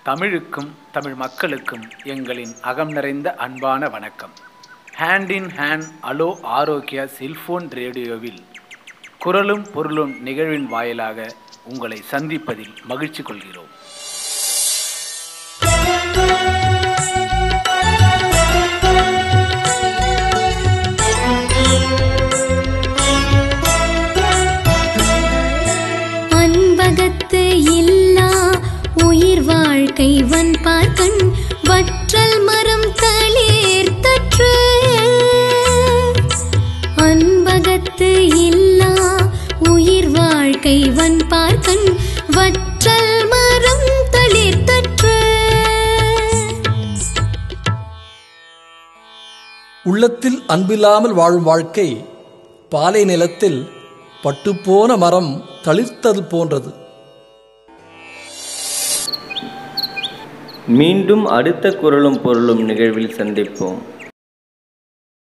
தமிழுக்கும் தமிழ் மக்களுக்கும் எங்களின் அகம் நிறைந்த அன்பான வணக்கம் hand in hand hello Arogya cellphone ரேடியோவில் குரலும் பொருளும் நிகழ்வின் வாயிலாக உங்களை சந்திப்பதில் மகிழ்ச்சி கொள்கிறோம் அன்பகத்து இல்லா உயிர் வாழ்க்கை வன் பார்க்கண் வற்றல் மரம் தளிர் தற்று அன்பகத்து இல்லா உயிர் வாழ்க்கை வன் பார்க்கண் வற்றல் மரம் தளிர் தற்று உள்ளத்தில் அன்பில்லாமல் வாழும் வாழ்க்கை பாலை நிலத்தில் பட்டுப்போன மரம் தளிர்த்தது போன்றது மீண்டும் அடுத்த குரலும் பொருளும் நிகழ்வில் சந்திப்போம்